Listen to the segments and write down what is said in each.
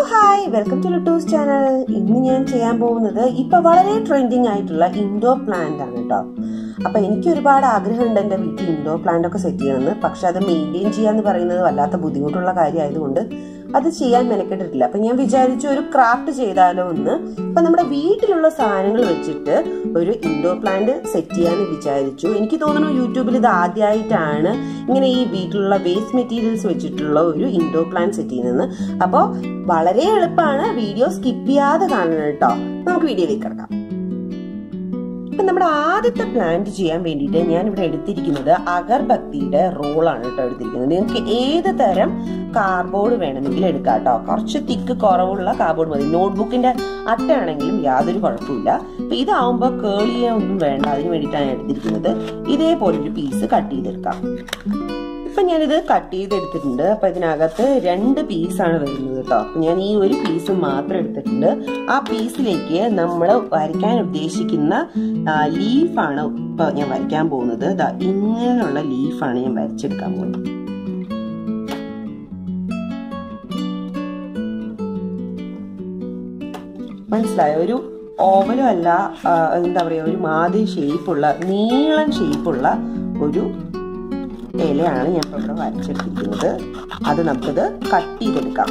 hi welcome to Luttus channel ഇന്ന് ഞാൻ ചെയ്യാൻ പോകുന്നത് ഇപ്പൊ വളരെ ട്രെൻഡിങ് ആയിട്ടുള്ള ഇൻഡോർ പ്ലാന്റ് ആണ് കേട്ടോ അപ്പൊ എനിക്ക് ഒരുപാട് ആഗ്രഹമുണ്ട് എന്റെ വീട്ടിൽ ഇൻഡോർ പ്ലാന്റ് ഒക്കെ സെറ്റ് ചെയ്യണമെന്ന് പക്ഷെ അത് മെയിൻറ്റെയിൻ ചെയ്യാന്ന് പറയുന്നത് വല്ലാത്ത ബുദ്ധിമുട്ടുള്ള കാര്യമായതുകൊണ്ട് അത് ചെയ്യാൻ മെനക്കെട്ടിട്ടില്ല അപ്പൊ ഞാൻ വിചാരിച്ചു ഒരു ക്രാഫ്റ്റ് ചെയ്താലോ എന്ന് അപ്പൊ നമ്മുടെ വീട്ടിലുള്ള സാധനങ്ങൾ വെച്ചിട്ട് ഒരു ഇൻഡോർ പ്ലാന്റ് സെറ്റ് ചെയ്യാന്ന് വിചാരിച്ചു എനിക്ക് തോന്നുന്നു യൂട്യൂബിൽ ഇത് ആദ്യമായിട്ടാണ് ഇങ്ങനെ ഈ വീട്ടിലുള്ള വേസ്റ്റ് മെറ്റീരിയൽസ് വെച്ചിട്ടുള്ള ഒരു ഇൻഡോർ പ്ലാന്റ് സെറ്റ് ചെയ്യുന്നത് അപ്പോൾ വളരെ എളുപ്പമാണ് വീഡിയോ സ്കിപ്പ് ചെയ്യാതെ കാണണം കേട്ടോ നമുക്ക് വീഡിയോയിലേക്ക് കിടക്കാം ഇപ്പൊ നമ്മുടെ ആദ്യത്തെ പ്ലാന്റ് ചെയ്യാൻ വേണ്ടിയിട്ട് ഞാൻ ഇവിടെ എടുത്തിരിക്കുന്നത് അഗർബത്തിയുടെ റോളാണ് കേട്ടോ എടുത്തിരിക്കുന്നത് നിങ്ങൾക്ക് ഏത് തരം കാർഡ്ബോർഡ് വേണമെങ്കിലും എടുക്കാം കേട്ടോ കുറച്ച് തിക്ക് കുറവുള്ള കാർഡ്ബോർഡ് മതി നോട്ട്ബുക്കിന്റെ അട്ടയാണെങ്കിലും യാതൊരു കുഴപ്പമില്ല അപ്പൊ ഇതാവുമ്പോ കേളിയ ഒന്നും വേണ്ട അതിന് വേണ്ടിയിട്ടാണ് ഞാൻ എടുത്തിരിക്കുന്നത് ഇതേപോലെ ഒരു പീസ് കട്ട് ചെയ്തെടുക്കാം ഇപ്പൊ ഞാനിത് കട്ട് ചെയ്തെടുത്തിട്ടുണ്ട് അപ്പൊ ഇതിനകത്ത് രണ്ട് പീസാണ് വരുന്നത് കേട്ടോ അപ്പൊ ഞാൻ ഈ ഒരു പീസ് മാത്രം എടുത്തിട്ടുണ്ട് ആ പീസിലേക്ക് നമ്മൾ വരയ്ക്കാൻ ഉദ്ദേശിക്കുന്ന ലീഫാണ് ഇപ്പൊ ഞാൻ വരയ്ക്കാൻ പോകുന്നത് ദാ ഇങ്ങനെയുള്ള ലീഫാണ് ഞാൻ വരച്ചെടുക്കാൻ പോകുന്നത് മനസ്സിലായോ ഒരു ഓവലും അല്ല എന്താ പറയാ ഒരു മാതിരി ഷേപ്പുള്ള നീളം ഷേപ്പുള്ള ഒരു ഇലയാണ് ഞാൻ ഇപ്പോൾ ഇവിടെ വരച്ചെടുത്തിരിക്കുന്നത് അത് നമുക്കിത് കട്ട് ചെയ്തെടുക്കാം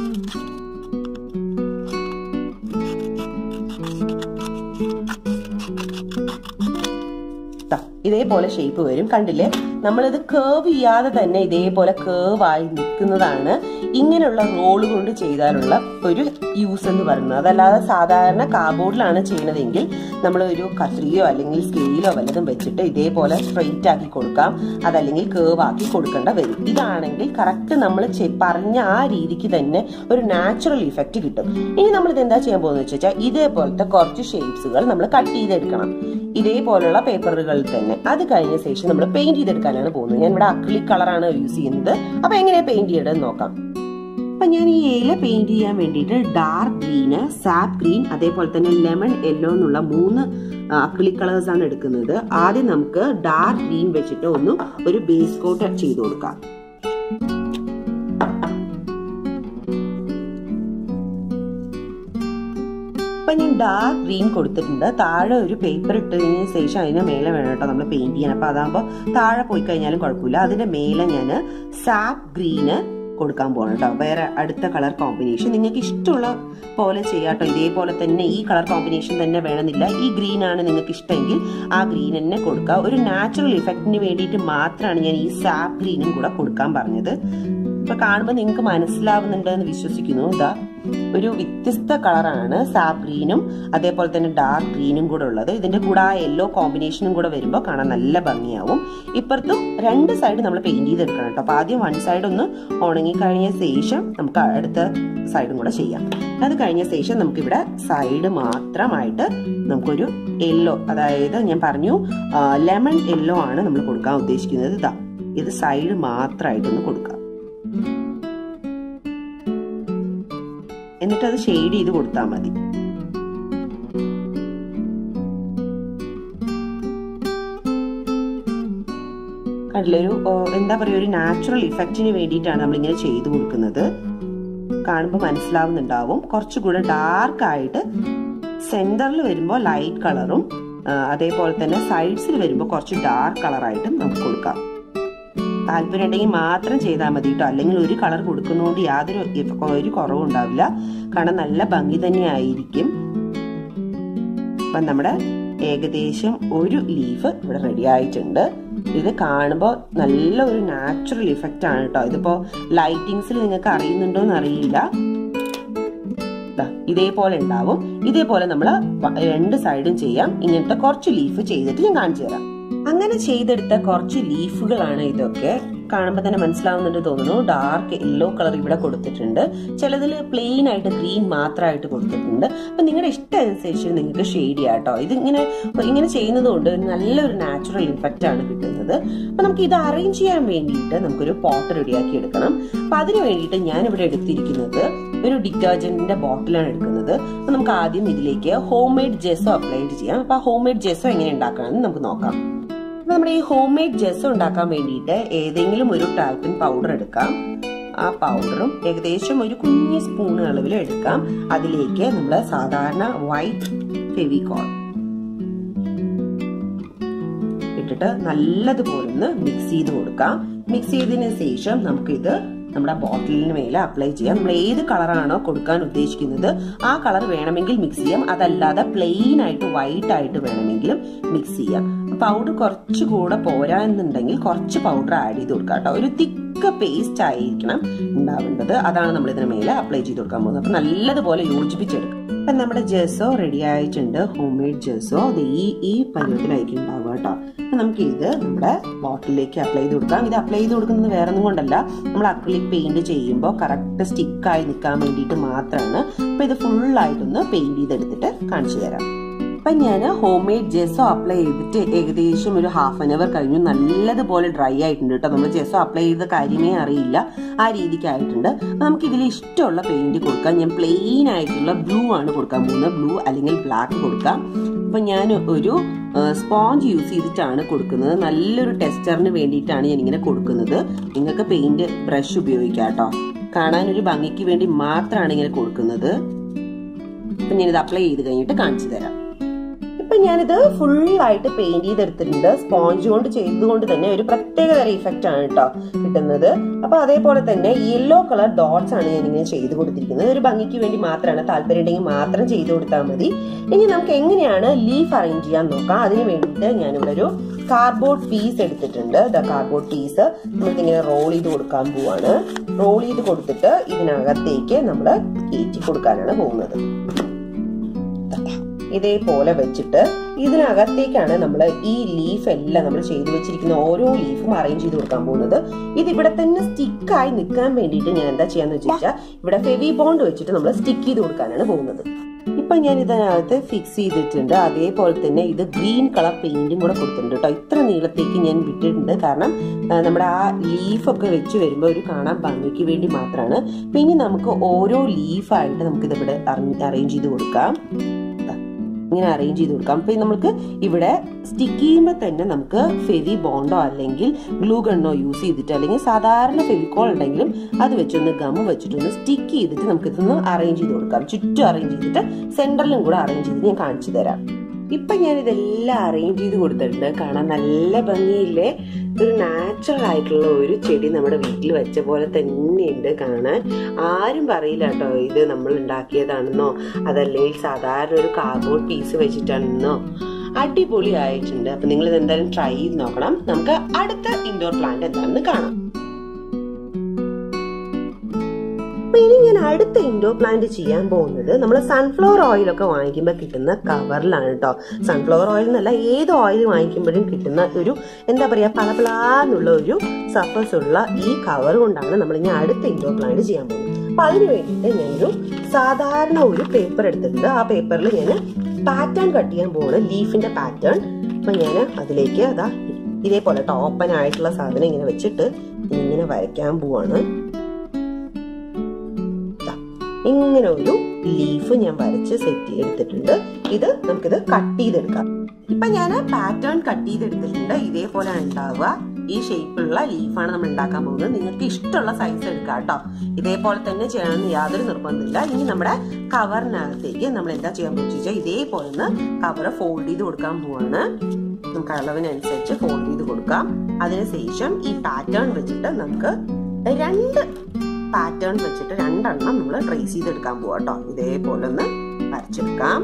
ഇതേപോലെ ഷേപ്പ് വരും കണ്ടില്ലേ നമ്മളിത് കേവ് ചെയ്യാതെ തന്നെ ഇതേപോലെ കേവ് ആയി നിൽക്കുന്നതാണ് ഇങ്ങനെയുള്ള റോള് കൊണ്ട് ചെയ്താലുള്ള ഒരു യൂസ് എന്ന് പറയുന്നത് അതല്ലാതെ സാധാരണ കാർബോർഡിലാണ് ചെയ്യണതെങ്കിൽ നമ്മൾ ഒരു കത്രിയോ അല്ലെങ്കിൽ സ്കെയിലോ വല്ലതും വെച്ചിട്ട് ഇതേപോലെ സ്ട്രെയിറ്റ് ആക്കി കൊടുക്കാം അതല്ലെങ്കിൽ കേവ് ആക്കി കൊടുക്കേണ്ട വരും ഇതാണെങ്കിൽ കറക്റ്റ് നമ്മൾ പറഞ്ഞ ആ രീതിക്ക് തന്നെ ഒരു നാച്ചുറൽ ഇഫക്റ്റ് കിട്ടും ഇനി നമ്മൾ ഇത് എന്താ ചെയ്യാൻ പോകുന്നത് വെച്ചാൽ ഇതേപോലത്തെ കുറച്ച് ഷേപ്സുകൾ നമ്മൾ കട്ട് ചെയ്തെടുക്കണം ഇതേപോലുള്ള പേപ്പറുകളിൽ തന്നെ അത് കഴിഞ്ഞ ശേഷം നമ്മൾ പെയിന്റ് ചെയ്തെടുക്കാനാണ് പോകുന്നത് ഞാൻ ഇവിടെ അക്ലിക് കളറാണ് യൂസ് ചെയ്യുന്നത് അപ്പൊ എങ്ങനെയാ പെയിന്റ് ചെയ്യണമെന്ന് നോക്കാം അപ്പൊ ഞാൻ ഈ ഇല പെയിന്റ് ചെയ്യാൻ വേണ്ടിയിട്ട് ഡാർക്ക് ഗ്രീന് സാപ്പ് ഗ്രീൻ അതേപോലെ തന്നെ ലെമൺ യെല്ലോ എന്നുള്ള മൂന്ന് അക്ലിക് കളേഴ്സ് ആണ് എടുക്കുന്നത് ആദ്യം നമുക്ക് ഡാർക്ക് ഗ്രീൻ വെച്ചിട്ട് ഒന്ന് ഒരു ബേസ് കോട്ട് ചെയ്ത് കൊടുക്കാം അപ്പൊ ഞാൻ ഡാർക്ക് ഗ്രീൻ കൊടുത്തിട്ടുണ്ട് താഴെ ഒരു പേപ്പർ ഇട്ടതിന് ശേഷം അതിന്റെ മേലെ വേണം കേട്ടോ നമ്മൾ പെയിന്റ് ചെയ്യാൻ അപ്പൊ അതാകുമ്പോൾ താഴെ പോയി കഴിഞ്ഞാലും കുഴപ്പമില്ല അതിന്റെ മേലെ ഞാൻ സാപ്പ് ഗ്രീന് കൊടുക്കാൻ പോകണം കേട്ടോ വേറെ അടുത്ത കളർ കോമ്പിനേഷൻ നിങ്ങൾക്ക് ഇഷ്ടമുള്ള പോലെ ചെയ്യാട്ടോ ഇതേപോലെ തന്നെ ഈ കളർ കോമ്പിനേഷൻ തന്നെ വേണമെന്നില്ല ഈ ഗ്രീൻ ആണ് നിങ്ങൾക്ക് ഇഷ്ടമെങ്കിൽ ആ ഗ്രീൻ തന്നെ കൊടുക്കുക ഒരു നാച്ചുറൽ ഇഫക്റ്റിന് വേണ്ടിയിട്ട് മാത്രമാണ് ഞാൻ ഈ സാപ്പ് ഗ്രീനും കൂടെ കൊടുക്കാൻ പറഞ്ഞത് ഇപ്പൊ കാണുമ്പോൾ നിങ്ങൾക്ക് മനസ്സിലാവുന്നുണ്ട് എന്ന് വിശ്വസിക്കുന്നു ഇതാ ഒരു വ്യത്യസ്ത കളറാണ് സാപ്പ് ഗ്രീനും അതേപോലെ തന്നെ ഡാർക്ക് ഗ്രീനും കൂടെ ഉള്ളത് ഇതിന്റെ കൂടെ ആ യെല്ലോ കോമ്പിനേഷനും കൂടെ വരുമ്പോൾ കാണാൻ നല്ല ഭംഗിയാവും ഇപ്പുറത്തും രണ്ട് സൈഡ് നമ്മൾ പെയിന്റ് ചെയ്തെടുക്കണം കേട്ടോ അപ്പൊ ആദ്യം വൺ സൈഡ് ഒന്ന് ഉണങ്ങി കഴിഞ്ഞ ശേഷം നമുക്ക് അടുത്ത സൈഡും കൂടെ ചെയ്യാം അത് കഴിഞ്ഞ ശേഷം നമുക്കിവിടെ സൈഡ് മാത്രമായിട്ട് നമുക്കൊരു യെല്ലോ അതായത് ഞാൻ പറഞ്ഞു ലെമൺ യെല്ലോ ആണ് നമ്മൾ കൊടുക്കാൻ ഉദ്ദേശിക്കുന്നത് ഇതാ ഇത് സൈഡ് മാത്രമായിട്ടൊന്ന് കൊടുക്കാം എന്നിട്ട് അത് ഷെയ്ഡ് ചെയ്ത് കൊടുത്താൽ മതി കണ്ടില്ലൊരു എന്താ പറയുക ഒരു നാച്ചുറൽ ഇഫക്റ്റിന് വേണ്ടിയിട്ടാണ് നമ്മളിങ്ങനെ ചെയ്തു കൊടുക്കുന്നത് കാണുമ്പോൾ മനസ്സിലാവുന്നുണ്ടാവും കുറച്ചുകൂടെ ഡാർക്ക് ആയിട്ട് സെന്ററിൽ വരുമ്പോൾ ലൈറ്റ് കളറും അതേപോലെ തന്നെ സൈഡ്സിൽ വരുമ്പോൾ കുറച്ച് ഡാർക്ക് കളറായിട്ടും നമുക്ക് കൊടുക്കാം താല്പര്യം ഉണ്ടെങ്കിൽ മാത്രം ചെയ്താൽ മതി കേട്ടോ അല്ലെങ്കിൽ ഒരു കളർ കൊടുക്കുന്നതുകൊണ്ട് യാതൊരു ഒരു കുറവും ഉണ്ടാവില്ല കാരണം നല്ല ഭംഗി തന്നെ ആയിരിക്കും അപ്പം നമ്മുടെ ഏകദേശം ഒരു ലീഫ് ഇവിടെ റെഡി ആയിട്ടുണ്ട് ഇത് കാണുമ്പോൾ നല്ല ഒരു നാച്ചുറൽ ഇഫക്റ്റ് ആണ് കേട്ടോ ഇതിപ്പോ ലൈറ്റിങ്സിൽ നിങ്ങൾക്ക് അറിയുന്നുണ്ടോ എന്ന് അറിയില്ല ഇതേപോലെ ഉണ്ടാവും ഇതേപോലെ നമ്മൾ രണ്ട് സൈഡും ചെയ്യാം ഇങ്ങനത്തെ കുറച്ച് ലീഫ് ചെയ്തിട്ട് ഞാൻ കാണിച്ചു തരാം അങ്ങനെ ചെയ്തെടുത്ത കുറച്ച് ലീഫുകളാണ് ഇതൊക്കെ കാണുമ്പോൾ തന്നെ മനസ്സിലാവുന്നുണ്ട് തോന്നുന്നു ഡാർക്ക് യെല്ലോ കളർ ഇവിടെ കൊടുത്തിട്ടുണ്ട് ചിലതിൽ പ്ലെയിൻ ആയിട്ട് ഗ്രീൻ മാത്രമായിട്ട് കൊടുത്തിട്ടുണ്ട് അപ്പൊ നിങ്ങളുടെ ഇഷ്ടം അനുസരിച്ച് നിങ്ങൾക്ക് ഷെയ്ഡ് ചെയ്യാം കേട്ടോ ഇത് ഇങ്ങനെ ഇങ്ങനെ ചെയ്യുന്നത് കൊണ്ട് നല്ലൊരു നാച്ചുറൽ ഇഫക്റ്റ് ആണ് കിട്ടുന്നത് അപ്പൊ നമുക്ക് ഇത് അറേഞ്ച് ചെയ്യാൻ വേണ്ടിയിട്ട് നമുക്കൊരു പോട്ട് റെഡിയാക്കി എടുക്കണം അപ്പൊ അതിന് വേണ്ടിയിട്ട് ഞാൻ ഇവിടെ എടുത്തിരിക്കുന്നത് ഒരു ഡിറ്റർജന്റിന്റെ ബോട്ടിലാണ് എടുക്കുന്നത് അപ്പൊ നമുക്ക് ആദ്യം ഇതിലേക്ക് ഹോം മെയ്ഡ് ജെസോ അപ്ലൈ ചെയ്യാം അപ്പൊ ആ ഹോം മെയ്ഡ് ജെസോ എങ്ങനെ ഉണ്ടാക്കണമെന്ന് നമുക്ക് നോക്കാം നമ്മുടെ ഈ ഹോം മെയ്ഡ് ജെസ് ഉണ്ടാക്കാൻ വേണ്ടിയിട്ട് ഏതെങ്കിലും ഒരു ടാൽപ്പിൻ പൗഡർ എടുക്കാം ആ പൗഡറും ഏകദേശം ഒരു കുഞ്ഞു സ്പൂൺ അളവിൽ എടുക്കാം അതിലേക്ക് നമ്മൾ സാധാരണ വൈറ്റ് ഫെവിക്കോൾ ഇട്ടിട്ട് നല്ലതുപോലെ ഒന്ന് മിക്സ് ചെയ്ത് കൊടുക്കാം മിക്സ് ചെയ്തതിന് ശേഷം നമുക്കിത് നമ്മുടെ ബോട്ടിലിന് മേലെ അപ്ലൈ ചെയ്യാം നമ്മൾ ഏത് കളറാണോ കൊടുക്കാൻ ഉദ്ദേശിക്കുന്നത് ആ കളർ വേണമെങ്കിൽ മിക്സ് ചെയ്യാം അതല്ലാതെ പ്ലെയിൻ ആയിട്ട് വൈറ്റ് ആയിട്ട് വേണമെങ്കിലും മിക്സ് ചെയ്യാം പൗഡർ കുറച്ചുകൂടെ പോരാ എന്നുണ്ടെങ്കിൽ കുറച്ച് പൗഡർ ആഡ് ചെയ്ത് കൊടുക്കാം കേട്ടോ ഒരു തിക്ക് പേസ്റ്റ് ആയിരിക്കണം ഉണ്ടാവേണ്ടത് അതാണ് നമ്മൾ ഇതിന് മേലെ അപ്ലൈ ചെയ്ത് കൊടുക്കാൻ പോകുന്നത് അപ്പൊ നല്ലതുപോലെ യോജിപ്പിച്ചെടുക്കാം അപ്പൊ നമ്മുടെ ജെസോ റെഡി ആയിട്ടുണ്ട് ഹോം മെയ്ഡ് ജെസോ അത് ഈ ഈ പരുവത്തിലായിരിക്കും ഉണ്ടാവുക കേട്ടോ അപ്പൊ നമുക്ക് ഇത് നമ്മുടെ ബോട്ടിലേക്ക് അപ്ലൈ ചെയ്ത് കൊടുക്കാം ഇത് അപ്ലൈ ചെയ്ത് കൊടുക്കുന്നത് വേറെ ഒന്നും കൊണ്ടല്ല നമ്മൾ അക്രിലിക് പെയിന്റ് ചെയ്യുമ്പോൾ കറക്റ്റ് സ്റ്റിക്കായി നിൽക്കാൻ വേണ്ടിയിട്ട് മാത്രമാണ് അപ്പൊ ഇത് ഫുള്ളായിട്ടൊന്ന് പെയിന്റ് ചെയ്തെടുത്തിട്ട് കാണിച്ചു തരാം അപ്പൊ ഞാൻ ഹോം മെയ്ഡ് ജെസോ അപ്ലൈ ചെയ്തിട്ട് ഏകദേശം ഒരു ഹാഫ് ആൻ അവർ കഴിഞ്ഞു നല്ലതുപോലെ ഡ്രൈ ആയിട്ടുണ്ട് കേട്ടോ നമ്മൾ ജെസോ അപ്ലൈ ചെയ്ത കാര്യമേ അറിയില്ല ആ രീതിക്ക് ആയിട്ടുണ്ട് അപ്പൊ നമുക്ക് ഇതിൽ ഇഷ്ടമുള്ള പെയിന്റ് കൊടുക്കാം ഞാൻ പ്ലെയിൻ ആയിട്ടുള്ള ബ്ലൂ ആണ് കൊടുക്കാൻ പോകുന്നത് ബ്ലൂ അല്ലെങ്കിൽ ബ്ലാക്ക് കൊടുക്കാം അപ്പൊ ഞാൻ ഒരു സ്പോഞ്ച് യൂസ് ചെയ്തിട്ടാണ് കൊടുക്കുന്നത് നല്ലൊരു ടെസ്റ്ററിന് വേണ്ടിയിട്ടാണ് ഞാൻ ഇങ്ങനെ കൊടുക്കുന്നത് നിങ്ങൾക്ക് പെയിന്റ് ബ്രഷ് ഉപയോഗിക്കാം കേട്ടോ കാണാൻ ഒരു ഭംഗിക്ക് വേണ്ടി മാത്രമാണ് ഇങ്ങനെ കൊടുക്കുന്നത് അപ്പൊ ഞാനിത് അപ്ലൈ ചെയ്ത് കഴിഞ്ഞിട്ട് കാണിച്ചു തരാം ഇപ്പൊ ഞാനിത് ഫുൾ ആയിട്ട് പെയിന്റ് ചെയ്തെടുത്തിട്ടുണ്ട് സ്പോഞ്ച് കൊണ്ട് ചെയ്തുകൊണ്ട് തന്നെ ഒരു പ്രത്യേക തരം ഇഫക്റ്റ് ആണ് കേട്ടോ കിട്ടുന്നത് അപ്പൊ അതേപോലെ തന്നെ യെല്ലോ കളർ ഡോട്ട്സ് ആണ് ഞാൻ ഇങ്ങനെ ചെയ്ത് കൊടുത്തിരിക്കുന്നത് ഒരു ഭംഗിക്ക് വേണ്ടി മാത്രമാണ് താല്പര്യം ഉണ്ടെങ്കിൽ മാത്രം ചെയ്ത് കൊടുത്താൽ മതി ഇനി നമുക്ക് എങ്ങനെയാണ് ലീഫ് അറേഞ്ച് ചെയ്യാൻ നോക്കാം അതിന് വേണ്ടിയിട്ട് ഞാനിവിടെ ഒരു കാർഡ്ബോർഡ് പീസ് എടുത്തിട്ടുണ്ട് ദ കാർഡ്ബോർഡ് പീസ് നമ്മളിതിങ്ങനെ റോൾ ചെയ്ത് കൊടുക്കാൻ പോവാണ് റോൾ ചെയ്ത് കൊടുത്തിട്ട് ഇതിനകത്തേക്ക് നമ്മൾ കയറ്റി കൊടുക്കാനാണ് പോകുന്നത് ഇതേപോലെ വെച്ചിട്ട് ഇതിനകത്തേക്കാണ് നമ്മൾ ഈ ലീഫ് എല്ലാം നമ്മൾ ചെയ്തു വെച്ചിരിക്കുന്ന ഓരോ ലീഫും അറേഞ്ച് ചെയ്ത് കൊടുക്കാൻ പോകുന്നത് ഇത് ഇവിടെ തന്നെ സ്റ്റിക്കായി നിൽക്കാൻ വേണ്ടിയിട്ട് ഞാൻ എന്താ ചെയ്യാന്ന് വെച്ചാൽ ഇവിടെ ഫെവി ബോണ്ട് വെച്ചിട്ട് നമ്മൾ സ്റ്റിക്ക് ചെയ്ത് കൊടുക്കാനാണ് പോകുന്നത് ഇപ്പൊ ഞാൻ ഇതിനകത്ത് ഫിക്സ് ചെയ്തിട്ടുണ്ട് അതേപോലെ തന്നെ ഇത് ഗ്രീൻ കളർ പെയിന്റും കൂടെ കൊടുത്തിട്ടുണ്ട് കേട്ടോ ഇത്ര നീളത്തേക്ക് ഞാൻ വിട്ടിട്ടുണ്ട് കാരണം നമ്മുടെ ആ ലീഫൊക്കെ വെച്ച് വരുമ്പോൾ ഒരു കാണാൻ ഭംഗിക്ക് വേണ്ടി മാത്രമാണ് പിന്നെ നമുക്ക് ഓരോ ലീഫായിട്ട് നമുക്ക് ഇതിവിടെ അറേഞ്ച് ചെയ്ത് കൊടുക്കാം ഇങ്ങനെ അറേഞ്ച് ചെയ്ത് കൊടുക്കാം അപ്പൊ നമുക്ക് ഇവിടെ സ്റ്റിക്ക് ചെയ്യുമ്പോൾ തന്നെ നമുക്ക് ഫെവി ബോണ്ടോ അല്ലെങ്കിൽ ഗ്ലൂ ഗണ്ണോ യൂസ് ചെയ്തിട്ട് അല്ലെങ്കിൽ സാധാരണ ഫെവിക്കോൾ ഉണ്ടെങ്കിലും അത് വെച്ചൊന്ന് ഗം വെച്ചിട്ടൊന്ന് സ്റ്റിക്ക് ചെയ്തിട്ട് നമുക്ക് ഇതൊന്ന് അറേഞ്ച് ചെയ്ത് കൊടുക്കാം ചുറ്റും അറേഞ്ച് ചെയ്തിട്ട് സെന്ററിലും കൂടെ അറേഞ്ച് ചെയ്ത് ഞാൻ കാണിച്ചു തരാം ഇപ്പൊ ഞാൻ ഇതെല്ലാം അറേഞ്ച് ചെയ്ത് കൊടുത്തിട്ടുണ്ട് കാണാൻ നല്ല ഭംഗിയില്ലേ ഒരു നാച്ചുറൽ ആയിട്ടുള്ള ഒരു ചെടി നമ്മുടെ വീട്ടിൽ വെച്ച പോലെ തന്നെയുണ്ട് കാണാൻ ആരും പറയില്ല കേട്ടോ ഇത് നമ്മൾ ഉണ്ടാക്കിയതാണെന്നോ അതല്ലെങ്കിൽ സാധാരണ ഒരു കാർഡ്ബോർഡ് പീസ് വെച്ചിട്ടാണെന്നോ അടിപൊളി ആയിട്ടുണ്ട് അപ്പൊ നിങ്ങൾ ഇത് എന്തായാലും ട്രൈ ചെയ്ത് നോക്കണം നമുക്ക് അടുത്ത ഇൻഡോർ പ്ലാന്റ് എന്താണെന്ന് കാണാം അപ്പൊ ഇനി ഞാൻ അടുത്ത ഇൻഡോർ പ്ലാന്റ് ചെയ്യാൻ പോകുന്നത് നമ്മൾ സൺഫ്ലവർ ഓയിൽ ഒക്കെ വാങ്ങിക്കുമ്പോൾ കിട്ടുന്ന കവറിലാണ് കേട്ടോ സൺഫ്ലവർ ഓയിൽ എന്നല്ല ഏത് ഓയിൽ വാങ്ങിക്കുമ്പോഴും കിട്ടുന്ന ഒരു എന്താ പറയാ പളപളാന്നുള്ള ഒരു സഫസ് ഉള്ള ഈ കവർ കൊണ്ടാണ് നമ്മൾ ഇനി അടുത്ത ഇൻഡോർ പ്ലാന്റ് ചെയ്യാൻ പോകുന്നത് അപ്പൊ അതിന് വേണ്ടിയിട്ട് ഞാനൊരു സാധാരണ ഒരു പേപ്പർ എടുത്തിട്ടുണ്ട് ആ പേപ്പറിൽ ഞാൻ പാറ്റേൺ കട്ട് ചെയ്യാൻ പോവാണ് ലീഫിന്റെ പാറ്റേൺ അപ്പൊ ഞാൻ അതിലേക്ക് അതാ ഇതേപോലെ ടോപ്പൻ ആയിട്ടുള്ള സാധനം ഇങ്ങനെ വെച്ചിട്ട് ഇങ്ങനെ വരയ്ക്കാൻ പോവാണ് ഇങ്ങനെ ഒരു ലീഫ് ഞാൻ വരച്ച് സെറ്റ് എടുത്തിട്ടുണ്ട് ഇത് നമുക്കിത് കട്ട് ചെയ്തെടുക്കാം ഇപ്പൊ ഞാൻ പാറ്റേൺ കട്ട് ചെയ്തെടുത്തിട്ടുണ്ട് ഇതേപോലെ ഉണ്ടാവുക ഈ ഷേപ്പിലുള്ള ലീഫാണ് നമ്മൾ ഉണ്ടാക്കാൻ പോകുന്നത് നിങ്ങൾക്ക് ഇഷ്ടമുള്ള സൈസ് എടുക്കാം കേട്ടോ ഇതേപോലെ തന്നെ ചെയ്യണമെന്ന് യാതൊരു നിർബന്ധമില്ല ഇനി നമ്മുടെ കവറിനകത്തേക്ക് നമ്മൾ എന്താ ചെയ്യാൻ പോകുന്നത് വെച്ചാൽ ഇതേപോലെ ഒന്ന് കവർ ഫോൾഡ് ചെയ്ത് കൊടുക്കാൻ പോവാണ് നമുക്ക് അളവിനനുസരിച്ച് ഫോൾഡ് ചെയ്ത് കൊടുക്കാം അതിനുശേഷം ഈ പാറ്റേൺ വെച്ചിട്ട് നമുക്ക് രണ്ട് പാറ്റേൺ വെച്ചിട്ട് രണ്ടെണ്ണം നമ്മൾ ട്രേസ് ചെയ്തെടുക്കാൻ പോവാ കേട്ടോ ഇതേപോലെ ഒന്ന് വരച്ചെടുക്കാം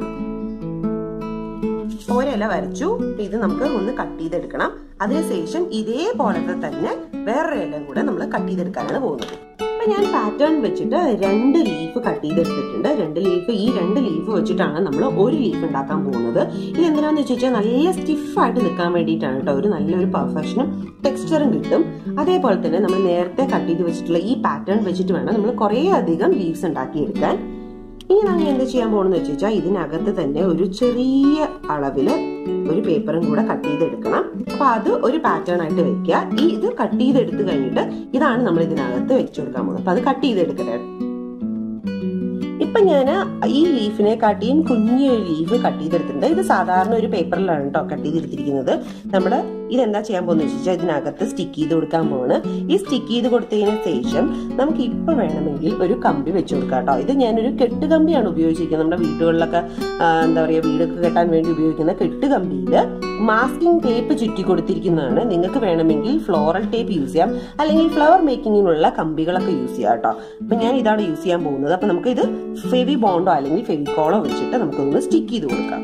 ഒരില വരച്ചു ഇത് നമുക്ക് ഒന്ന് കട്ട് ചെയ്തെടുക്കണം അതിനുശേഷം ഇതേപോലത്തെ തന്നെ വേറൊരു ഇല കൂടെ നമ്മൾ കട്ട് ചെയ്തെടുക്കാനാണ് പോകുന്നത് അപ്പൊ ഞാൻ പാറ്റേൺ വെച്ചിട്ട് രണ്ട് ലീഫ് കട്ട് ചെയ്തെടുത്തിട്ടുണ്ട് രണ്ട് ലീഫ് ഈ രണ്ട് ലീഫ് വെച്ചിട്ടാണ് നമ്മൾ ഒരു ലീഫ് ഉണ്ടാക്കാൻ പോകുന്നത് ഇത് എന്തിനാന്ന് വെച്ച് കഴിഞ്ഞാൽ നല്ല സ്റ്റിഫായിട്ട് നിൽക്കാൻ വേണ്ടിയിട്ടാണ് കേട്ടോ ഒരു നല്ലൊരു പെർഫെക്ഷനും ടെക്സ്ചറും കിട്ടും അതേപോലെ തന്നെ നമ്മൾ നേരത്തെ കട്ട് ചെയ്ത് വെച്ചിട്ടുള്ള ഈ പാറ്റേൺ വെച്ചിട്ട് വേണം നമ്മൾ കുറേ അധികം ലീവ്സ് ഉണ്ടാക്കിയെടുക്കാൻ ഇനി നമ്മൾ എന്ത് ചെയ്യാൻ പോകണമെന്ന് വെച്ച് വെച്ചാൽ ഇതിനകത്ത് തന്നെ ഒരു ചെറിയ അളവില് ഒരു പേപ്പറും കൂടെ കട്ട് ചെയ്തെടുക്കണം അപ്പൊ അത് ഒരു പാറ്റേൺ ആയിട്ട് വെക്കുക ഈ ഇത് കട്ട് ചെയ്തെടുത്ത് കഴിഞ്ഞിട്ട് ഇതാണ് നമ്മൾ ഇതിനകത്ത് വെച്ചു കൊടുക്കാൻ പോകുന്നത് അപ്പൊ അത് കട്ട് ചെയ്തെടുക്കട്ടെ ഇപ്പൊ ഞാൻ ഈ ലീഫിനെ കാട്ടിയും കുഞ്ഞൊരു ലീഫ് കട്ട് ചെയ്തെടുത്തിട്ടുണ്ട് ഇത് സാധാരണ ഒരു പേപ്പറിലാണ് കേട്ടോ കട്ട് ചെയ്തെടുത്തിരിക്കുന്നത് നമ്മുടെ ഇതെന്താ ചെയ്യാൻ പോകുന്ന വെച്ചാൽ ഇതിനകത്ത് സ്റ്റിക്ക് ചെയ്ത് കൊടുക്കാൻ പോവാണ് ഈ സ്റ്റിക്ക് ചെയ്ത് കൊടുത്തതിന് ശേഷം നമുക്ക് ഇപ്പൊ വേണമെങ്കിൽ ഒരു കമ്പി വെച്ച് കൊടുക്കാം കേട്ടോ ഇത് ഞാനൊരു കെട്ടുകമ്പിയാണ് ഉപയോഗിച്ചിരിക്കുന്നത് നമ്മുടെ വീടുകളിലൊക്കെ എന്താ പറയുക വീടൊക്കെ കെട്ടാൻ വേണ്ടി ഉപയോഗിക്കുന്ന കെട്ടുകമ്പിയിൽ മാസ്കിംഗ് ടേപ്പ് ചുറ്റി കൊടുത്തിരിക്കുന്നതാണ് നിങ്ങൾക്ക് വേണമെങ്കിൽ ഫ്ലോറൽ ടേപ്പ് യൂസ് ചെയ്യാം അല്ലെങ്കിൽ ഫ്ലവർ മേക്കിങ്ങിനുള്ള കമ്പികളൊക്കെ യൂസ് ചെയ്യാം കേട്ടോ അപ്പൊ ഞാൻ ഇതാണ് യൂസ് ചെയ്യാൻ പോകുന്നത് അപ്പൊ നമുക്ക് ഇത് ഫെവി ബോണ്ടോ അല്ലെങ്കിൽ ഫെവിക്കോളോ വെച്ചിട്ട് നമുക്കൊന്ന് സ്റ്റിക്ക് ചെയ്ത് കൊടുക്കാം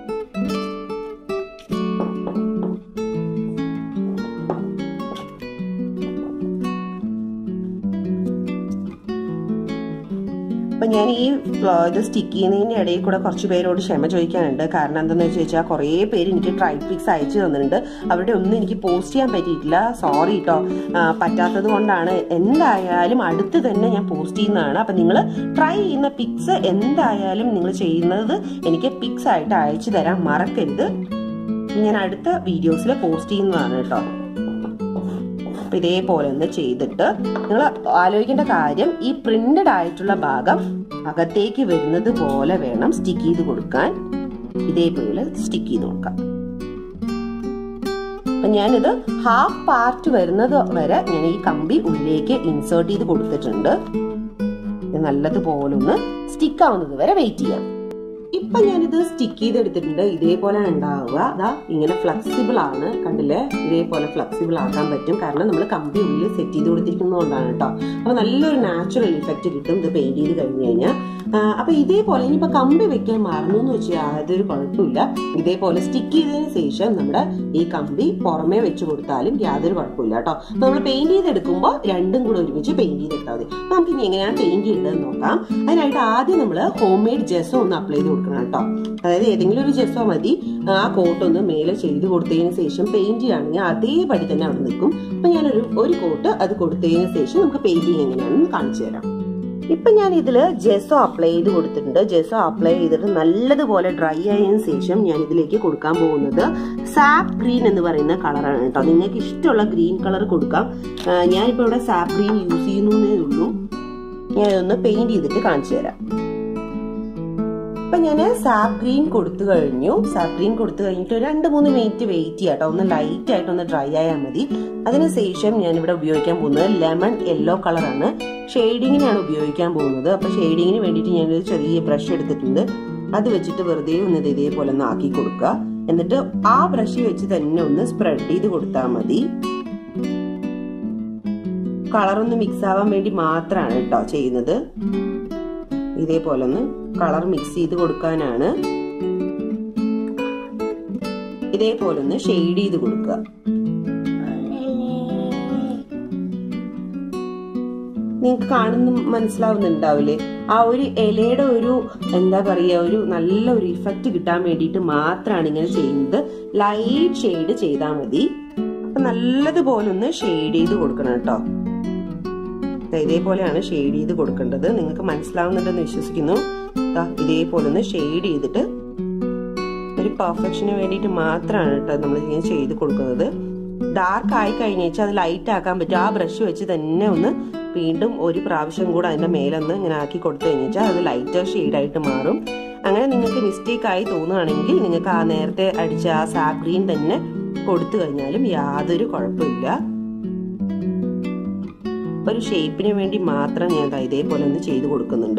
അപ്പൊ ഞാൻ ഈ ഇത് സ്റ്റിക്ക് ചെയ്യുന്നതിന്റെ ഇടയിൽ കൂടെ കുറച്ച് പേരോട് ക്ഷമ ചോദിക്കാനുണ്ട് കാരണം എന്താണെന്ന് വെച്ച് കഴിഞ്ഞാൽ കുറേ പേര് എനിക്ക് ട്രൈ പിക്സ് അയച്ചു തന്നിട്ടുണ്ട് അവരുടെ ഒന്നും എനിക്ക് പോസ്റ്റ് ചെയ്യാൻ പറ്റിയിട്ടില്ല സോറി കേട്ടോ പറ്റാത്തത് കൊണ്ടാണ് എന്തായാലും അടുത്ത് തന്നെ ഞാൻ പോസ്റ്റ് ചെയ്യുന്നതാണ് അപ്പൊ നിങ്ങൾ ട്രൈ ചെയ്യുന്ന പിക്സ് എന്തായാലും നിങ്ങൾ ചെയ്യുന്നത് എനിക്ക് പിക്സ് ആയിട്ട് അയച്ചു തരാൻ മറക്കരുത് ഞാൻ അടുത്ത വീഡിയോസിൽ പോസ്റ്റ് ചെയ്യുന്നതാണ് കേട്ടോ അപ്പൊ ഇതേപോലെ ഒന്ന് ചെയ്തിട്ട് നിങ്ങൾ ആലോചിക്കേണ്ട കാര്യം ഈ പ്രിന്റഡ് ആയിട്ടുള്ള ഭാഗം അകത്തേക്ക് വരുന്നത് പോലെ വേണം സ്റ്റിക്ക് ചെയ്ത് കൊടുക്കാൻ ഇതേപോലെ സ്റ്റിക്ക് ചെയ്ത് കൊടുക്കാം അപ്പൊ ഞാനിത് ഹാഫ് പാർട്ട് വരുന്നത് വരെ ഞാൻ ഈ കമ്പി ഉള്ളിലേക്ക് ഇൻസേർട്ട് ചെയ്ത് കൊടുത്തിട്ടുണ്ട് നല്ലതുപോലെ ഒന്ന് സ്റ്റിക്ക് ആവുന്നത് വരെ വെയിറ്റ് ചെയ്യാം ഇപ്പൊ ഞാനിത് സ്റ്റിക്ക് ചെയ്തെടുത്തിട്ടുണ്ട് ഇതേപോലെയാണ് ഉണ്ടാവുക അതാ ഇങ്ങനെ ഫ്ലെക്സിബിൾ ആണ് കണ്ടില്ലേ ഇതേപോലെ ഫ്ലെക്സിബിൾ ആക്കാൻ പറ്റും കാരണം നമ്മൾ കമ്പി ഉള്ളിൽ സെറ്റ് ചെയ്ത് കൊടുത്തിരിക്കുന്നതുകൊണ്ടാണ് കേട്ടോ അപ്പൊ നല്ലൊരു നാച്ചുറൽ ഇഫക്റ്റ് കിട്ടും ഇത് പെയിന്റ് ചെയ്ത് കഴിഞ്ഞു കഴിഞ്ഞാൽ അപ്പൊ ഇതേപോലെ ഇനിയിപ്പോ കമ്പി വെക്കാൻ മറന്നു എന്ന് വെച്ചാൽ യാതൊരു കുഴപ്പമില്ല ഇതേപോലെ സ്റ്റിക്ക് ചെയ്തതിന് ശേഷം നമ്മുടെ ഈ കമ്പി പുറമേ വെച്ച് കൊടുത്താലും യാതൊരു കുഴപ്പമില്ല കേട്ടോ നമ്മൾ പെയിന്റ് ചെയ്തെടുക്കുമ്പോൾ രണ്ടും കൂടെ ഒരുമിച്ച് പെയിന്റ് ചെയ്തെടുത്താൽ മതി നമുക്ക് ഇനി എങ്ങനെയാണ് പെയിന്റ് ചെയ്യേണ്ടതെന്ന് നോക്കാം അതിനായിട്ട് ആദ്യം നമ്മൾ ഹോം മെയ്ഡ് ജെസോ ഒന്ന് അപ്ലൈ ചെയ്ത് കൊടുക്കണം കേട്ടോ അതായത് ഏതെങ്കിലും ഒരു ജെസോ മതി ആ കോട്ട് ഒന്ന് മേലെ ചെയ്ത് കൊടുത്തതിന് ശേഷം പെയിന്റ് ചെയ്യുകയാണെങ്കിൽ അതേപടി തന്നെ അവിടെ നിൽക്കും അപ്പൊ ഞാനൊരു ഒരു കോട്ട് അത് കൊടുത്തതിന് ശേഷം നമുക്ക് പെയിന്റിങ് എങ്ങനെയാണെന്ന് കാണിച്ചു തരാം ഇപ്പൊ ഞാൻ ഇതിൽ ജെസോ അപ്ലൈ ചെയ്ത് കൊടുത്തിട്ടുണ്ട് ജെസോ അപ്ലൈ ചെയ്തിട്ട് നല്ലതുപോലെ ഡ്രൈ ആയതിനു ശേഷം ഞാൻ ഇതിലേക്ക് കൊടുക്കാൻ പോകുന്നത് സാപ്പ് ഗ്രീൻ എന്ന് പറയുന്ന കളറാണ് കേട്ടോ നിങ്ങൾക്ക് ഇഷ്ടമുള്ള ഗ്രീൻ കളർ കൊടുക്കാം ഞാനിപ്പോ ഇവിടെ സാപ്പ് ഗ്രീൻ യൂസ് ചെയ്യുന്നേ ഉള്ളൂ ഞാൻ ഇതൊന്ന് പെയിന്റ് ചെയ്തിട്ട് കാണിച്ചു തരാം ഇപ്പൊ ഞാൻ സാപ്പ് ഗ്രീൻ കൊടുത്തു കഴിഞ്ഞു സാപ്പ് ഗ്രീൻ കൊടുത്തു കഴിഞ്ഞിട്ട് രണ്ട് മൂന്ന് മിനിറ്റ് വെയിറ്റ് ചെയ്യാം കേട്ടോ ഒന്ന് ലൈറ്റ് ആയിട്ട് ഒന്ന് ഡ്രൈ ആയാൽ മതി അതിനുശേഷം ഞാൻ ഇവിടെ ഉപയോഗിക്കാൻ പോകുന്നത് ലെമൺ യെല്ലോ കളറാണ് ഷെയ്ഡിങ്ങിനാണ് ഉപയോഗിക്കാൻ പോകുന്നത് അപ്പൊ ഷെയ്ഡിങ്ങിന് വേണ്ടിയിട്ട് ഞാനൊരു ചെറിയ ബ്രഷ് എടുത്തിട്ടുണ്ട് അത് വെച്ചിട്ട് വെറുതെ ഒന്ന് ഇതേപോലെ ഒന്ന് ആക്കി കൊടുക്കുക എന്നിട്ട് ആ ബ്രഷ് വെച്ച് തന്നെ ഒന്ന് സ്പ്രെഡ് ചെയ്ത് കൊടുത്താൽ മതി കളർ ഒന്ന് മിക്സ് ആവാൻ വേണ്ടി മാത്രമാണ് കേട്ടോ ചെയ്യുന്നത് ഇതേപോലെ ഒന്ന് കളർ മിക്സ് ചെയ്ത് കൊടുക്കാനാണ് ഇതേപോലെ ഒന്ന് ഷെയ്ഡ് ചെയ്ത് കൊടുക്കുക നിങ്ങൾക്ക് കാണുന്ന മനസ്സിലാവുന്നുണ്ടാവില്ലേ ആ ഒരു ഇലയുടെ ഒരു എന്താ പറയുക ഒരു നല്ല ഒരു ഇഫക്റ്റ് കിട്ടാൻ വേണ്ടിയിട്ട് മാത്രമാണ് ഇങ്ങനെ ചെയ്യുന്നത് ലൈറ്റ് ഷെയ്ഡ് ചെയ്താൽ മതി അപ്പൊ നല്ലതുപോലെ ഒന്ന് ഷെയ്ഡ് ചെയ്ത് കൊടുക്കണം കേട്ടോ ഇതേപോലെയാണ് ഷെയ്ഡ് ചെയ്ത് കൊടുക്കേണ്ടത് നിങ്ങൾക്ക് മനസ്സിലാവുന്നുണ്ടെന്ന് വിശ്വസിക്കുന്നു ഇതേപോലെ ഒന്ന് ഷെയ്ഡ് ചെയ്തിട്ട് ഒരു പെർഫെക്ഷന് വേണ്ടിയിട്ട് മാത്രമാണ് കേട്ടോ നമ്മൾ ഇങ്ങനെ ചെയ്ത് കൊടുക്കുന്നത് ഡാർക്ക് ആയി കഴിഞ്ഞാൽ അത് ലൈറ്റ് ആക്കാൻ പറ്റും ആ ബ്രഷ് വെച്ച് തന്നെ ഒന്ന് വീണ്ടും ഒരു പ്രാവശ്യം കൂടെ അതിന്റെ മേലൊന്ന് ഇങ്ങനെ ആക്കി കൊടുത്തു കഴിഞ്ഞാൽ അത് ലൈറ്റർ ഷെയ്ഡായിട്ട് മാറും അങ്ങനെ നിങ്ങൾക്ക് മിസ്റ്റേക്ക് ആയി തോന്നുകയാണെങ്കിൽ നിങ്ങൾക്ക് ആ നേരത്തെ അടിച്ച ആ സാപ്പ് ഗ്രീൻ തന്നെ കൊടുത്തു കഴിഞ്ഞാലും യാതൊരു കുഴപ്പമില്ല ഒരു ഷേപ്പിന് വേണ്ടി മാത്രം ഞാൻ ഇതേപോലെ ഒന്ന് ചെയ്ത് കൊടുക്കുന്നുണ്ട്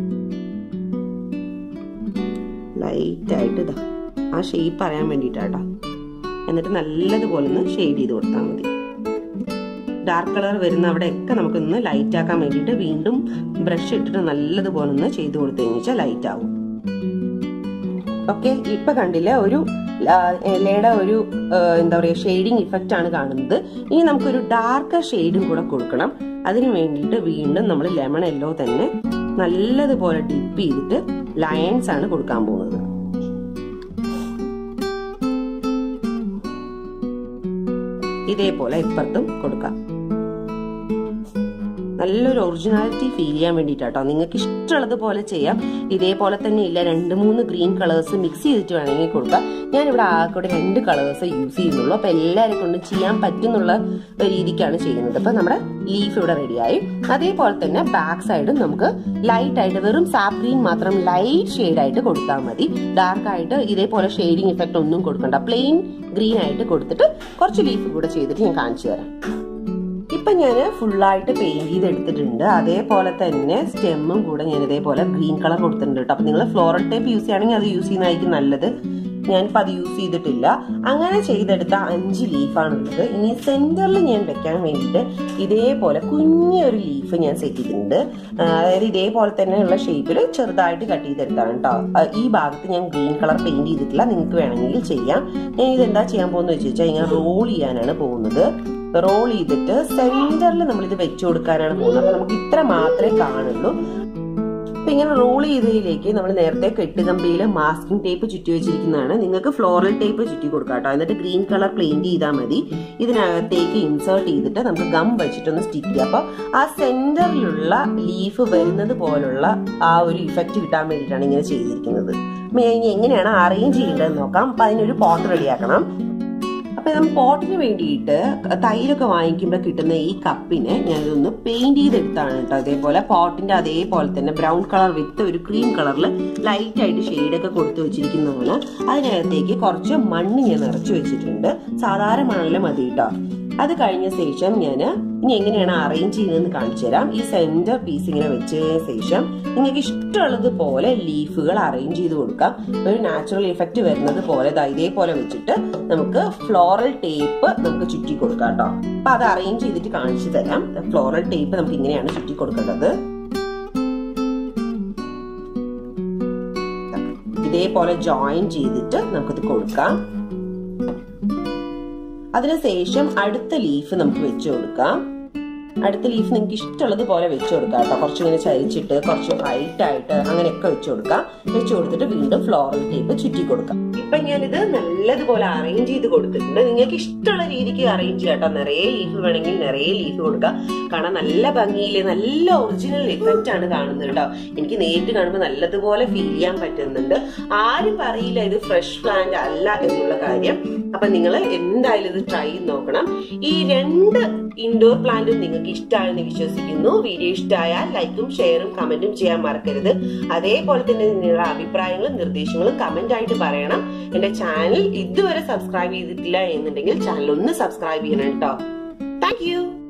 ലൈറ്റ് ആയിട്ട് ഇതാ ആ ഷേപ്പ് അറിയാൻ വേണ്ടിയിട്ടാട്ടോ എന്നിട്ട് നല്ലതുപോലെ ഒന്ന് ഷെയ്ഡ് ചെയ്ത് കൊടുത്താൽ മതി ഡാർക്ക് കളർ വരുന്ന അവിടെയൊക്കെ നമുക്കൊന്ന് ലൈറ്റ് ആക്കാൻ വേണ്ടിയിട്ട് വീണ്ടും ബ്രഷ് ഇട്ടിട്ട് നല്ലതുപോലെ ഒന്ന് ചെയ്ത് കൊടുത്തു കഴിഞ്ഞാൽ ലൈറ്റ് ആവും ഓക്കെ ഇപ്പൊ കണ്ടില്ല ഒരു ഇലയുടെ ഒരു എന്താ പറയുക ഷെയ്ഡിങ് ഇഫക്റ്റ് ആണ് കാണുന്നത് ഇനി നമുക്കൊരു ഡാർക്ക് ഷെയ്ഡും കൂടെ കൊടുക്കണം അതിന് വേണ്ടിയിട്ട് വീണ്ടും നമ്മൾ ലെമൺ യെല്ലോ തന്നെ നല്ലതുപോലെ ഡിപ്പ് ചെയ്തിട്ട് ലയൻസ് ആണ് കൊടുക്കാൻ പോകുന്നത് ഇതേപോലെ ഇപ്പുറത്തും കൊടുക്കാം നല്ലൊരു ഒറിജിനാലിറ്റി ഫീൽ ചെയ്യാൻ വേണ്ടിയിട്ടാട്ടോ നിങ്ങൾക്ക് ഇഷ്ടമുള്ളത് പോലെ ചെയ്യാം ഇതേപോലെ തന്നെ ഇല്ല രണ്ട് മൂന്ന് ഗ്രീൻ കളേഴ്സ് മിക്സ് ചെയ്തിട്ട് വേണമെങ്കിൽ കൊടുക്കാം ഞാനിവിടെ ആകെ രണ്ട് കളേഴ്സ് യൂസ് ചെയ്യുന്നുള്ളൂ അപ്പൊ എല്ലാവരെ കൊണ്ടും ചെയ്യാൻ പറ്റുന്നുള്ള രീതിക്കാണ് ചെയ്യുന്നത് അപ്പൊ നമ്മുടെ ലീഫ് ഇവിടെ റെഡിയായി അതേപോലെ തന്നെ ബാക്ക് സൈഡും നമുക്ക് ലൈറ്റ് ആയിട്ട് വെറും സാപ്പ് ഗ്രീൻ മാത്രം ലൈറ്റ് ഷെയ്ഡ് ആയിട്ട് കൊടുത്താൽ മതി ഡാർക്ക് ആയിട്ട് ഇതേപോലെ ഷെയ്ഡിങ് ഇഫക്റ്റ് ഒന്നും കൊടുക്കണ്ട പ്ലെയിൻ ഗ്രീൻ ആയിട്ട് കൊടുത്തിട്ട് കുറച്ച് ലീഫ് കൂടെ ചെയ്തിട്ട് ഞാൻ കാണിച്ചു തരാം ഇപ്പൊ ഞാൻ ഫുള്ളായിട്ട് പെയിന്റ് ചെയ്ത് എടുത്തിട്ടുണ്ട് അതേപോലെ തന്നെ സ്റ്റെമ്മും കൂടെ ഞാൻ ഇതേപോലെ ഗ്രീൻ കളർ കൊടുത്തിട്ടുണ്ട് കേട്ടോ അപ്പൊ നിങ്ങൾ ഫ്ലോറൽ ടൈപ്പ് യൂസ് ചെയ്യുകയാണെങ്കിൽ അത് യൂസ് ചെയ്യുന്നതായിരിക്കും നല്ലത് ഞാനിപ്പോൾ അത് യൂസ് ചെയ്തിട്ടില്ല അങ്ങനെ ചെയ്തെടുത്ത അഞ്ച് ലീഫാണുള്ളത് ഇനി സെന്ററിൽ ഞാൻ വെക്കാൻ വേണ്ടിയിട്ട് ഇതേപോലെ കുഞ്ഞൊരു ലീഫ് ഞാൻ സെറ്റ് ചെയ്തിട്ടുണ്ട് അതായത് ഇതേപോലെ തന്നെയുള്ള ഷേപ്പിൽ ചെറുതായിട്ട് കട്ട് ചെയ്തെടുത്താണ് കേട്ടോ ഈ ഭാഗത്ത് ഞാൻ ഗ്രീൻ കളർ പെയിന്റ് ചെയ്തിട്ടില്ല നിങ്ങൾക്ക് വേണമെങ്കിൽ ചെയ്യാം ഞാൻ ഇത് എന്താ ചെയ്യാൻ പോകുന്നത് വെച്ച് വെച്ചാൽ ഇങ്ങനെ റോൾ ചെയ്യാനാണ് പോകുന്നത് റോൾ ചെയ്തിട്ട് സെന്ററിൽ നമ്മൾ ഇത് വെച്ചു കൊടുക്കാനാണ് പോകുന്നത് അപ്പൊ നമുക്ക് ഇത്ര മാത്രമേ കാണുള്ളൂ അപ്പൊ ഇങ്ങനെ റോൾ ചെയ്തതിലേക്ക് നമ്മൾ നേരത്തെ കെട്ടുകമ്പിയിൽ മാസ്കിംഗ് ടേപ്പ് ചുറ്റി വെച്ചിരിക്കുന്നതാണ് നിങ്ങൾക്ക് ഫ്ലോറൽ ടേപ്പ് ചുറ്റി കൊടുക്കാം കേട്ടോ എന്നിട്ട് ഗ്രീൻ കളർ പെയിന്റ് ചെയ്താൽ മതി ഇതിനകത്തേക്ക് ഇൻസേർട്ട് ചെയ്തിട്ട് നമുക്ക് ഗം വെച്ചിട്ടൊന്ന് സ്റ്റിക്ക് ചെയ്യാം അപ്പൊ ആ സെന്ററിലുള്ള ലീഫ് വരുന്നത് പോലുള്ള ആ ഒരു ഇഫക്റ്റ് കിട്ടാൻ വേണ്ടിയിട്ടാണ് ഇങ്ങനെ ചെയ്തിരിക്കുന്നത് ഇനി എങ്ങനെയാണ് അറേഞ്ച് ചെയ്യേണ്ടതെന്ന് നോക്കാം അപ്പൊ അതിനൊരു പോട്ട് റെഡിയാക്കണം അപ്പൊ നമ്മൾ പോട്ടിന് വേണ്ടിയിട്ട് തൈരൊക്കെ വാങ്ങിക്കുമ്പോൾ കിട്ടുന്ന ഈ കപ്പിനെ ഞാനിതൊന്ന് പെയിന്റ് ചെയ്തെടുത്താണ് കേട്ടോ അതേപോലെ പോട്ടിന്റെ അതേപോലെ തന്നെ ബ്രൗൺ കളർ വിത്ത് ഒരു ക്രീം കളറിൽ ലൈറ്റ് ആയിട്ട് ഷെയ്ഡൊക്കെ കൊടുത്തു വെച്ചിരിക്കുന്നതാണ് അതിനകത്തേക്ക് കുറച്ച് മണ്ണ് ഞാൻ നിറച്ചു വെച്ചിട്ടുണ്ട് സാധാരണ മണ്ണിൽ മതി കേട്ടോ അത് കഴിഞ്ഞ ശേഷം ഞാൻ ഇനി എങ്ങനെയാണ് അറേഞ്ച് ചെയ്യുന്നതെന്ന് കാണിച്ചു തരാം ഈ സെന്റർ പീസ് ഇങ്ങനെ വെച്ചതിന് ശേഷം നിങ്ങൾക്ക് ഇഷ്ടമുള്ളത് പോലെ ലീഫുകൾ അറേഞ്ച് ചെയ്ത് കൊടുക്കാം ഒരു നാച്ചുറൽ ഇഫക്റ്റ് വരുന്നത് പോലെ ഇതേപോലെ വെച്ചിട്ട് നമുക്ക് ഫ്ലോറൽ ടേപ്പ് നമുക്ക് ചുറ്റി കൊടുക്കാം കേട്ടോ അപ്പൊ അത് അറേഞ്ച് ചെയ്തിട്ട് കാണിച്ചു തരാം ഫ്ലോറൽ ടേപ്പ് നമുക്ക് ഇങ്ങനെയാണ് ചുറ്റി കൊടുക്കേണ്ടത് ഇതേപോലെ ജോയിൻ ചെയ്തിട്ട് നമുക്കിത് കൊടുക്കാം അതിനുശേഷം അടുത്ത ലീഫ് നമുക്ക് വെച്ചു കൊടുക്കാം അടുത്ത ലീഫ് നിങ്ങൾക്ക് ഇഷ്ടമുള്ളത് പോലെ വെച്ചു കൊടുക്കാം കേട്ടോ കുറച്ചിങ്ങനെ ചരിച്ചിട്ട് കുറച്ച് ഹൈറ്റ് ആയിട്ട് അങ്ങനെയൊക്കെ വെച്ചു കൊടുക്കാം വെച്ചു കൊടുത്തിട്ട് വീണ്ടും ഫ്ലോറൽ ടേപ്പ് ചുറ്റി കൊടുക്കാം ഇപ്പൊ ഞാനിത് നല്ലതുപോലെ അറേഞ്ച് ചെയ്ത് കൊടുത്തിട്ടുണ്ട് നിങ്ങൾക്ക് ഇഷ്ടമുള്ള രീതിക്ക് അറേഞ്ച് ചെയ്യാം കേട്ടോ നിറയെ ലീഫ് വേണമെങ്കിൽ നിറയെ ലീഫ് കൊടുക്കാം കാണാൻ നല്ല ഭംഗിയില് നല്ല ഒറിജിനൽ എഫക്റ്റ് ആണ് കാണുന്നത് കേട്ടോ എനിക്ക് നേരിട്ട് കാണുമ്പോൾ നല്ലതുപോലെ ഫീൽ ചെയ്യാൻ പറ്റുന്നുണ്ട് ആരും പറയില്ല ഇത് ഫ്രഷ് പ്ലാന്റ് അല്ല എന്നുള്ള കാര്യം അപ്പൊ നിങ്ങൾ എന്തായാലും ഇത് ട്രൈ ചെയ്ത് നോക്കണം ഈ രണ്ട് ഇൻഡോർ പ്ലാന്റും നിങ്ങൾക്ക് ഇഷ്ടമാണെന്ന് വിശ്വസിക്കുന്നു വീഡിയോ ഇഷ്ടമായാൽ ലൈക്കും ഷെയറും കമന്റും ചെയ്യാൻ മറക്കരുത് അതേപോലെ തന്നെ നിങ്ങളുടെ അഭിപ്രായങ്ങളും നിർദ്ദേശങ്ങളും കമന്റ് ആയിട്ട് പറയണം എന്റെ ചാനൽ ഇതുവരെ സബ്സ്ക്രൈബ് ചെയ്തിട്ടില്ല എന്നുണ്ടെങ്കിൽ ചാനൽ ഒന്ന് സബ്സ്ക്രൈബ് ചെയ്യണം കേട്ടോ താങ്ക്